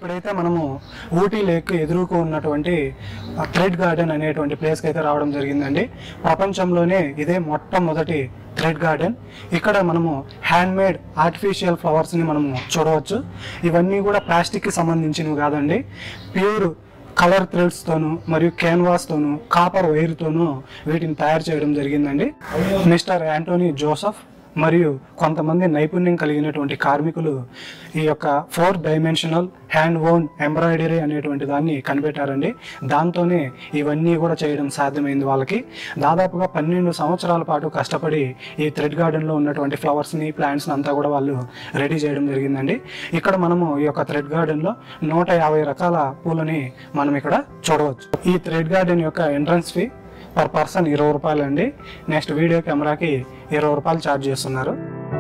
ఇప్పుడైతే మనము ఊటీ లేక్ ఎదురుకు ఉన్నటువంటి థ్రెడ్ గార్డెన్ అనేటువంటి ప్లేస్కి అయితే రావడం జరిగిందండి ప్రపంచంలోనే ఇదే మొట్టమొదటి థ్రెడ్ గార్డెన్ ఇక్కడ మనము హ్యాండ్ మేడ్ ఆర్టిఫిషియల్ ఫ్లవర్స్ని మనము చూడవచ్చు ఇవన్నీ కూడా ప్లాస్టిక్కి సంబంధించినవి కాదండి ప్యూర్ కలర్ థ్రెడ్స్తోను మరియు క్యాన్వాస్తోను కాపర్ వైర్తోనూ వీటిని తయారు చేయడం జరిగిందండి మిస్టర్ యాంటోనీ జోసఫ్ మరియు కొంతమంది నైపుణ్యం కలిగినటువంటి కార్మికులు ఈ యొక్క four dimensional hand own embroidery అనేటువంటి దాన్ని కనిపెట్టారండి దాంతోనే ఇవన్నీ కూడా చేయడం సాధ్యమైంది వాళ్ళకి దాదాపుగా పన్నెండు సంవత్సరాల పాటు కష్టపడి ఈ థ్రెడ్ గార్డెన్లో ఉన్నటువంటి ఫ్లవర్స్ని ప్లాంట్స్ని అంతా కూడా వాళ్ళు రెడీ చేయడం జరిగిందండి ఇక్కడ మనము ఈ యొక్క థ్రెడ్ గార్డెన్లో నూట యాభై రకాల పూలని మనం ఇక్కడ చూడవచ్చు ఈ థ్రెడ్ గార్డెన్ యొక్క ఎంట్రన్స్ ఫీ పర్ పర్సన్ ఇరవై రూపాయలు అండి నెక్స్ట్ వీడియో కెమెరాకి ఇరవై రూపాయలు ఛార్జ్ చేస్తున్నారు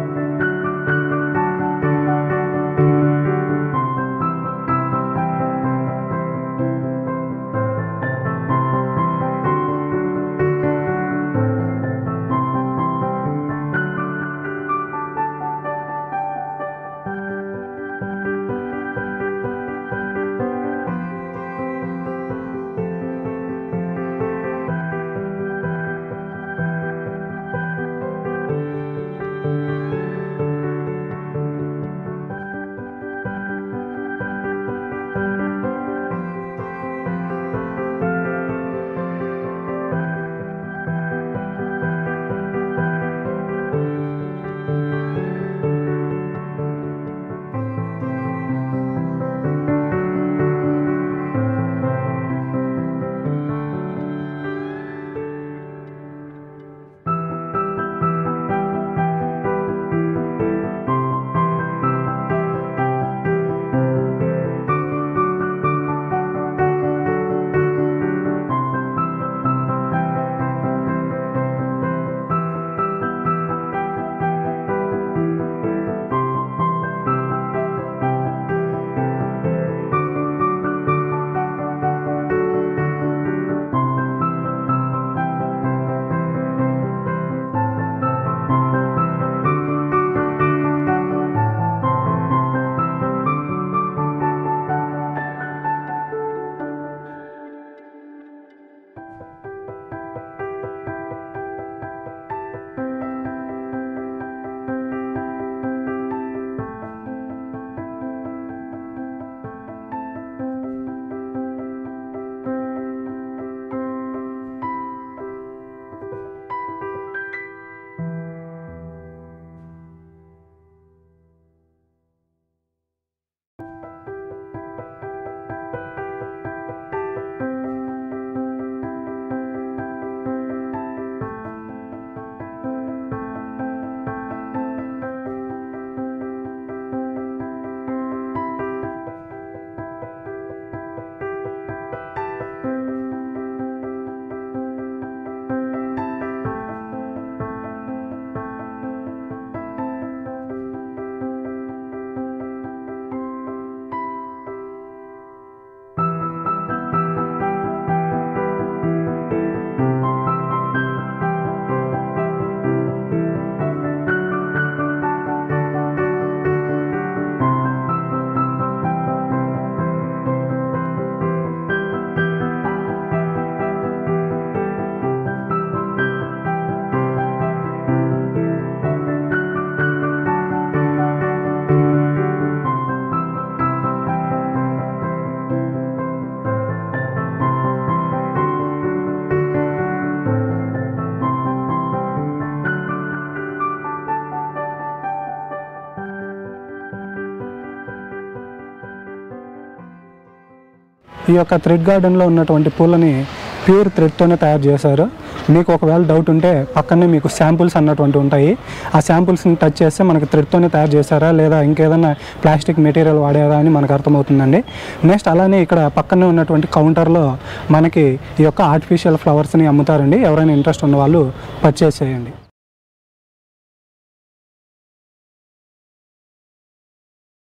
ఈ యొక్క థ్రెడ్ గార్డెన్లో ఉన్నటువంటి పూలని ప్యూర్ థ్రెడ్తోనే తయారు చేశారు మీకు ఒకవేళ డౌట్ ఉంటే పక్కనే మీకు శాంపుల్స్ అన్నటువంటి ఉంటాయి ఆ శాంపుల్స్ని టచ్ చేస్తే మనకి థ్రెడ్తోనే తయారు చేశారా లేదా ఇంకేదైనా ప్లాస్టిక్ మెటీరియల్ వాడారా అని మనకు అర్థమవుతుందండి నెక్స్ట్ అలానే ఇక్కడ పక్కనే ఉన్నటువంటి కౌంటర్లో మనకి ఈ యొక్క ఆర్టిఫిషియల్ ఫ్లవర్స్ని అమ్ముతారండి ఎవరైనా ఇంట్రెస్ట్ ఉన్న వాళ్ళు పర్చేస్ చేయండి